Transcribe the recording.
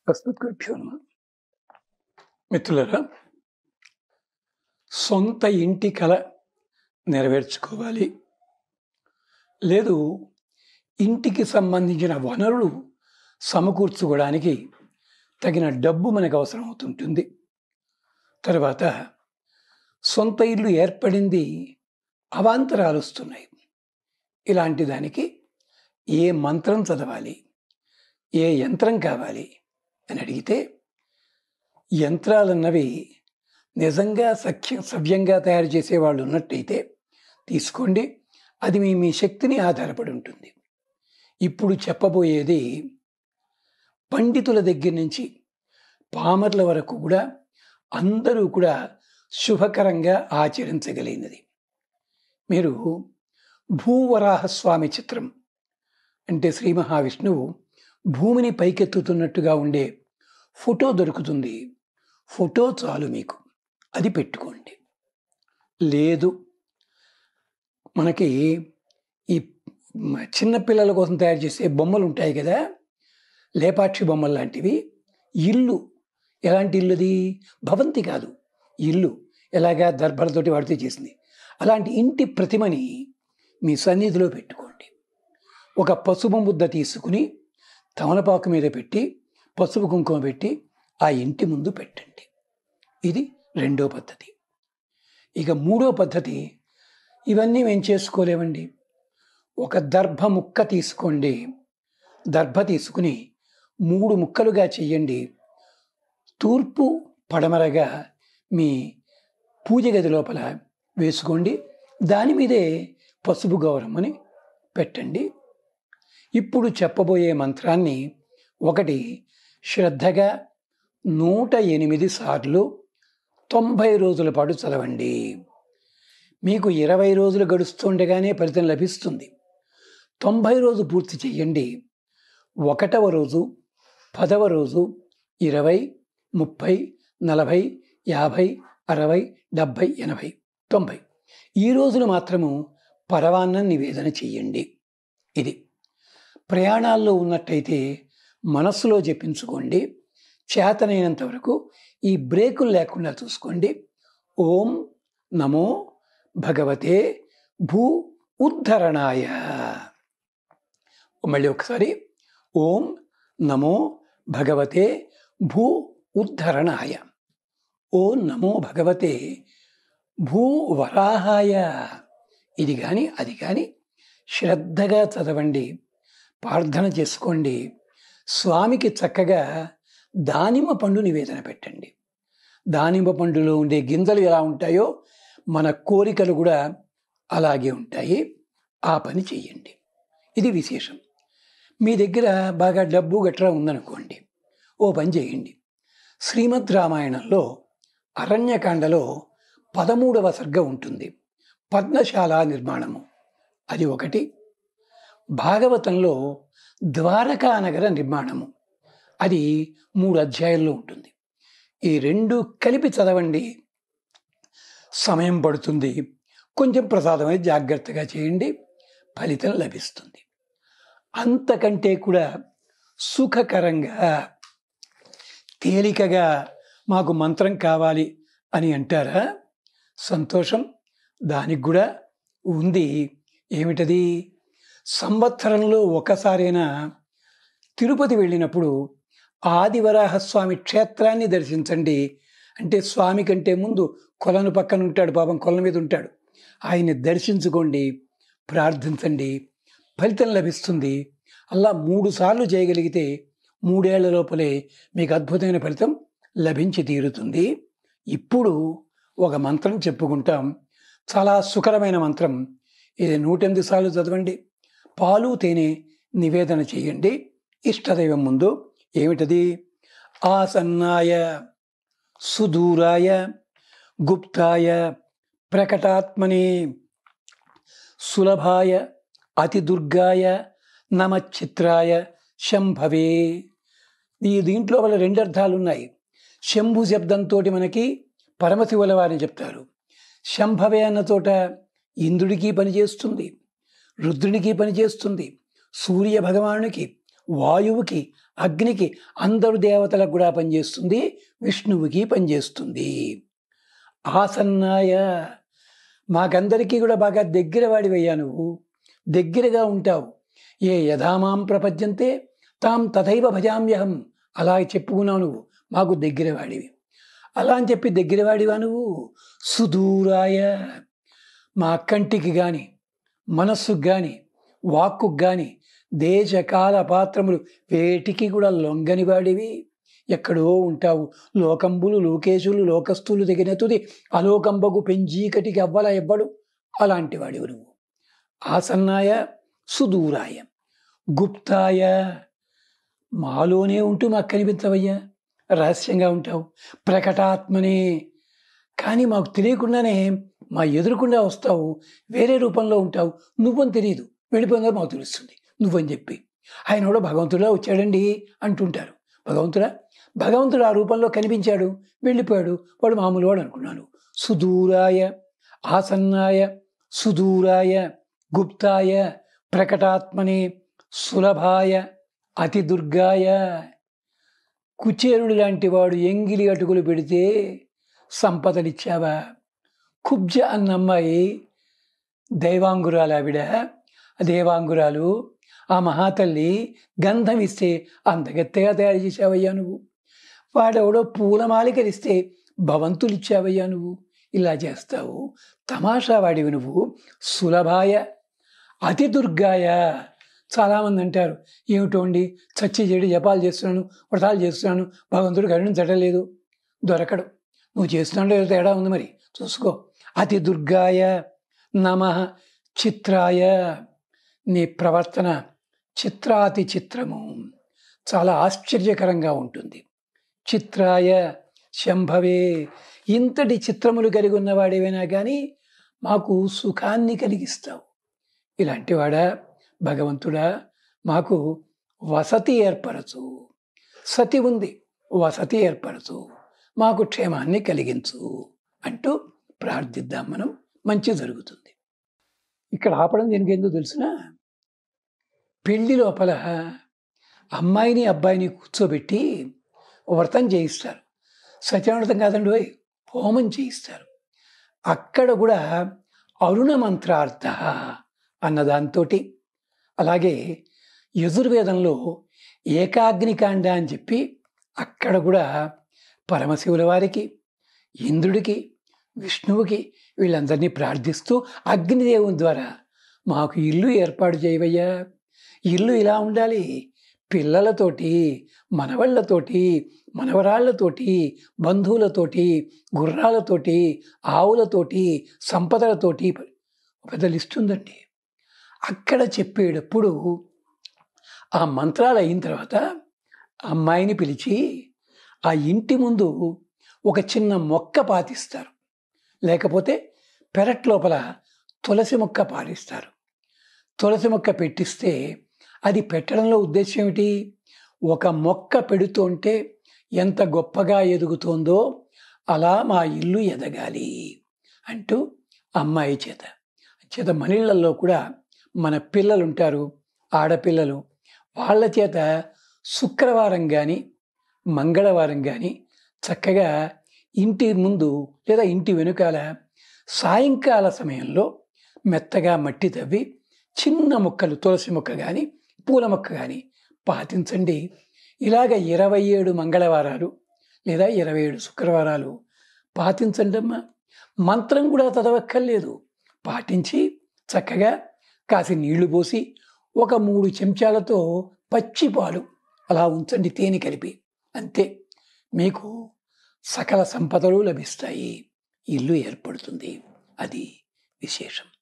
అస్మద్గురుభ్యో నమ మిత్రులరా సొంత ఇంటి కల నెరవేర్చుకోవాలి లేదు ఇంటికి సంబంధించిన వనరులు సమకూర్చుకోవడానికి తగిన డబ్బు మనకు అవసరం అవుతుంటుంది తర్వాత సొంత ఇల్లు ఏర్పడింది అవాంతరాలు వస్తున్నాయి ఇలాంటి దానికి ఏ మంత్రం చదవాలి ఏ యంత్రం కావాలి అని అడిగితే యంత్రాలన్నవి నిజంగా సఖ్య సవ్యంగా తయారు చేసే వాళ్ళు ఉన్నట్టయితే తీసుకోండి అది మీ మీ శక్తిని ఆధారపడి ఉంటుంది ఇప్పుడు చెప్పబోయేది పండితుల దగ్గర నుంచి పామర్ల వరకు కూడా అందరూ కూడా శుభకరంగా ఆచరించగలిగినది మీరు భూవరాహస్వామి చిత్రం అంటే శ్రీ మహావిష్ణువు భూమిని పైకెత్తుతున్నట్టుగా ఉండే ఫోటో దొరుకుతుంది ఫోటో చాలు మీకు అది పెట్టుకోండి లేదు మనకి ఈ చిన్న పిల్లల కోసం తయారు చేసే బొమ్మలు ఉంటాయి కదా లేపాక్షి బొమ్మలు లాంటివి ఇల్లు ఎలాంటి ఇల్లుది భవంతి కాదు ఇల్లు ఎలాగా దర్భలతోటి వాడితే చేసింది అలాంటి ఇంటి ప్రతిమని మీ సన్నిధిలో పెట్టుకోండి ఒక పసుపు ముద్ద తీసుకుని తమలపాకు మీద పెట్టి పసుపు కుంకుమ పెట్టి ఆ ఇంటి ముందు పెట్టండి ఇది రెండో పద్ధతి ఇక మూడో పద్ధతి ఇవన్నీ మేము చేసుకోలేమండి ఒక దర్భ ముక్క తీసుకోండి దర్భ తీసుకుని మూడు ముక్కలుగా చెయ్యండి తూర్పు పడమరగా మీ పూజ గది లోపల వేసుకోండి దాని మీదే పసుపు గౌరమ్మని పెట్టండి ఇప్పుడు చెప్పబోయే మంత్రాన్ని ఒకటి శ్రద్ధగా నూట ఎనిమిది సార్లు తొంభై రోజుల పాటు చదవండి మీకు ఇరవై రోజులు గడుస్తుండగానే ఫలితం లభిస్తుంది తొంభై రోజు పూర్తి చేయండి ఒకటవ రోజు పదవ రోజు ఇరవై ముప్పై నలభై యాభై అరవై డెబ్భై ఎనభై తొంభై ఈ రోజులు మాత్రము పరవాన్నం నివేదన చెయ్యండి ఇది ప్రయాణాల్లో ఉన్నట్టయితే మనస్సులో జపించుకోండి చేతనైనంత వరకు ఈ బ్రేకులు లేకుండా చూసుకోండి ఓం నమో భగవతే భూ ఉద్ధరణాయ మళ్ళీ ఒకసారి ఓం నమో భగవతే భూ ఉద్ధరణాయ ఓం నమో భగవతే భూ వరాహాయ ఇది కానీ అది కానీ శ్రద్ధగా చదవండి ప్రార్థన చేసుకోండి స్వామికి చక్కగా దానిమ్మ పండు నివేదన పెట్టండి దానిమ్మ పండులో ఉండే గింజలు ఎలా ఉంటాయో మన కోరికలు కూడా అలాగే ఉంటాయి ఆ పని చెయ్యండి ఇది విశేషం మీ దగ్గర బాగా డబ్బు గట్రా ఉందనుకోండి ఓ పని చేయండి శ్రీమద్ రామాయణంలో అరణ్యకాండలో పదమూడవ సర్గ ఉంటుంది పద్మశాల నిర్మాణము అది ఒకటి భాగవతంలో ద్వారకా నగర నిర్మాణము అది మూడు అధ్యాయంలో ఉంటుంది ఈ రెండు కలిపి చదవండి సమయం పడుతుంది కొంచెం ప్రసాదం అనేది జాగ్రత్తగా చేయండి ఫలితం లభిస్తుంది అంతకంటే కూడా సుఖకరంగా తేలికగా మాకు మంత్రం కావాలి అని అంటారా సంతోషం దానికి కూడా ఉంది ఏమిటది సంవత్సరంలో ఒకసారైనా తిరుపతి వెళ్ళినప్పుడు ఆదివరాహస్వామి క్షేత్రాన్ని దర్శించండి అంటే స్వామి కంటే ముందు కొలను పక్కన ఉంటాడు పాపం కొల మీద ఉంటాడు ఆయన్ని దర్శించుకోండి ప్రార్థించండి ఫలితం లభిస్తుంది అలా మూడు సార్లు చేయగలిగితే మూడేళ్ల లోపలే మీకు అద్భుతమైన ఫలితం లభించి తీరుతుంది ఇప్పుడు ఒక మంత్రం చెప్పుకుంటాం చాలా సుకరమైన మంత్రం ఇది నూటెనిమిది సార్లు చదవండి పాలు తేనె నివేదన చేయండి ఇష్టదైవం ముందు ఏమిటది ఆసన్నాయ సుదూరాయ గుప్తాయ ప్రకటాత్మనే సులభాయ అతి దుర్గాయ నమచిత్రాయ శంభవే ఈ దీంట్లో వల్ల రెండు అర్థాలు ఉన్నాయి శంభు శబ్దంతో మనకి పరమశివుల వారిని చెప్తారు శంభవే అన్న చోట ఇంద్రుడికి పనిచేస్తుంది రుద్రునికి పనిచేస్తుంది సూర్య భగవానునికి వాయువుకి అగ్నికి అందరు దేవతలకు కూడా పనిచేస్తుంది విష్ణువుకి పనిచేస్తుంది ఆసన్నాయ మాకందరికీ కూడా బాగా దగ్గర వాడివయ్యా నువ్వు దగ్గరగా ఉంటావు ఏ యథామాం ప్రపంచంతే తాం తథైవ భజామ్యహం అలా చెప్పుకున్నావు నువ్వు మాకు దగ్గర వాడివి అలా అని చెప్పి దగ్గర వాడివా నువ్వు సుదూరాయ మా కంటికి కానీ మనస్సుకు కానీ వాక్కుకు కానీ దేశకాల పాత్రములు వేటికి కూడా లొంగని వాడివి ఎక్కడో ఉంటావు లోకంబులు లోకేశులు లోకస్తులు దిగిన తుది అలోకంబగు పెంజీకటికి అవ్వల ఎవ్వడు అలాంటి వాడివి నువ్వు ఆసన్నాయ సుదూరాయ గుప్తాయ మాలోనే ఉంటూ మాకు కనిపించవయ్యా రహస్యంగా ఉంటావు ప్రకటాత్మనే కానీ మాకు తెలియకుండానే మా ఎదురుకుండా వస్తావు వేరే రూపంలో ఉంటావు నువ్వని తెలియదు వెళ్ళిపోయిందో మాకు తెలుస్తుంది నువ్వని చెప్పి ఆయన కూడా భగవంతుడా వచ్చాడండి అంటుంటారు భగవంతుడా భగవంతుడు ఆ రూపంలో కనిపించాడు వెళ్ళిపోయాడు వాడు మామూలు వాడు అనుకున్నాను సుదూరాయ ఆసన్నాయ సుదూరాయ గుప్తాయ ప్రకటాత్మనే సులభాయ అతి దుర్గాయ కుచేరుడు లాంటి వాడు ఎంగిలి అటుకులు పెడితే సంపదలిచ్చావా కుబ్జ అన్న అమ్మాయి దైవాంగురాలు ఆవిడ దేవాంగురాలు ఆ మహాతల్లి గంధం ఇస్తే అంతగత్తెగా తయారు చేసావయ్యా నువ్వు వాడెవడో పూలమాలికలిస్తే భవంతులు ఇచ్చావయ్యా నువ్వు ఇలా చేస్తావు తమాషా వాడివి నువ్వు సులభాయ అతి దుర్గాయ చాలామంది అంటారు ఏమిటో అండి చచ్చి చెడి జపాలు చేస్తున్నాను వ్రతాలు చేస్తున్నాను భగవంతుడు కరుణించటలేదు దొరకడు నువ్వు చేస్తున్నాడో ఏదో తేడా ఉంది మరి చూసుకో అతి దుర్గాయ నమ చిత్రాయ నీ ప్రవర్తన చిత్రాతి చిత్రము చాలా ఆశ్చర్యకరంగా ఉంటుంది చిత్రాయ శంభవే ఇంతటి చిత్రములు కలిగి ఉన్నవాడేవైనా కానీ మాకు సుఖాన్ని కలిగిస్తావు ఇలాంటివాడా భగవంతుడా మాకు వసతి ఏర్పరచు సతి ఉంది వసతి ఏర్పరచు మాకు క్షేమాన్ని కలిగించు అంటూ ప్రార్థిద్దాం మనం మంచి జరుగుతుంది ఇక్కడ ఆపడం దీనికి ఎందుకు తెలిసిన పెళ్లి లోపల అమ్మాయిని అబ్బాయిని కూర్చోబెట్టి వ్రతం చేయిస్తారు సత్యవ్రతం కాదండి ఓయ్ హోమం చేయిస్తారు అక్కడ కూడా అరుణ మంత్రార్థ అన్న దాంతో అలాగే యజుర్వేదంలో ఏకాగ్నికాండ అని చెప్పి అక్కడ కూడా పరమశివుల వారికి ఇంద్రుడికి విష్ణువుకి వీళ్ళందరినీ ప్రార్థిస్తూ అగ్నిదేవుని ద్వారా మాకు ఇల్లు ఏర్పాటు చేయవయ్యా ఇల్లు ఇలా ఉండాలి పిల్లలతోటి మనవళ్ళతోటి మనవరాళ్లతోటి బంధువులతోటి గుర్రాలతోటి ఆవులతోటి సంపదలతోటి పెద్ద లిస్ట్ ఉందండి అక్కడ చెప్పేటప్పుడు ఆ మంత్రాలు అయిన తర్వాత అమ్మాయిని పిలిచి ఆ ఇంటి ముందు ఒక చిన్న మొక్క పాతిస్తారు లేకపోతే పెరట్ లోపల తులసి మొక్క పాటిస్తారు తులసి మొక్క పెట్టిస్తే అది పెట్టడంలో ఉద్దేశం ఏమిటి ఒక మొక్క పెడుతుంటే ఎంత గొప్పగా ఎదుగుతోందో అలా మా ఇల్లు ఎదగాలి అంటూ అమ్మాయి చేత చేత మనిళ్ళల్లో కూడా మన పిల్లలు ఉంటారు ఆడపిల్లలు వాళ్ళ చేత శుక్రవారం కానీ మంగళవారం కానీ చక్కగా ఇంటి ముందు లేదా ఇంటి వెనుకాల సాయంకాల సమయంలో మెత్తగా మట్టి తవ్వి చిన్న మొక్కలు తులసి మొక్క కానీ పూల మొక్క కానీ పాటించండి ఇలాగ ఇరవై ఏడు మంగళవారాలు లేదా ఇరవై ఏడు శుక్రవారాలు పాటించండి అమ్మా మంత్రం కూడా చదవక్కర్లేదు పాటించి చక్కగా కాసి నీళ్లు పోసి ఒక మూడు చెంచాలతో పచ్చి పాలు అలా ఉంచండి తేనె కలిపి అంతే మీకు సకల సంపదలు లభిస్తాయి ఇల్లు ఏర్పడుతుంది అది విశేషం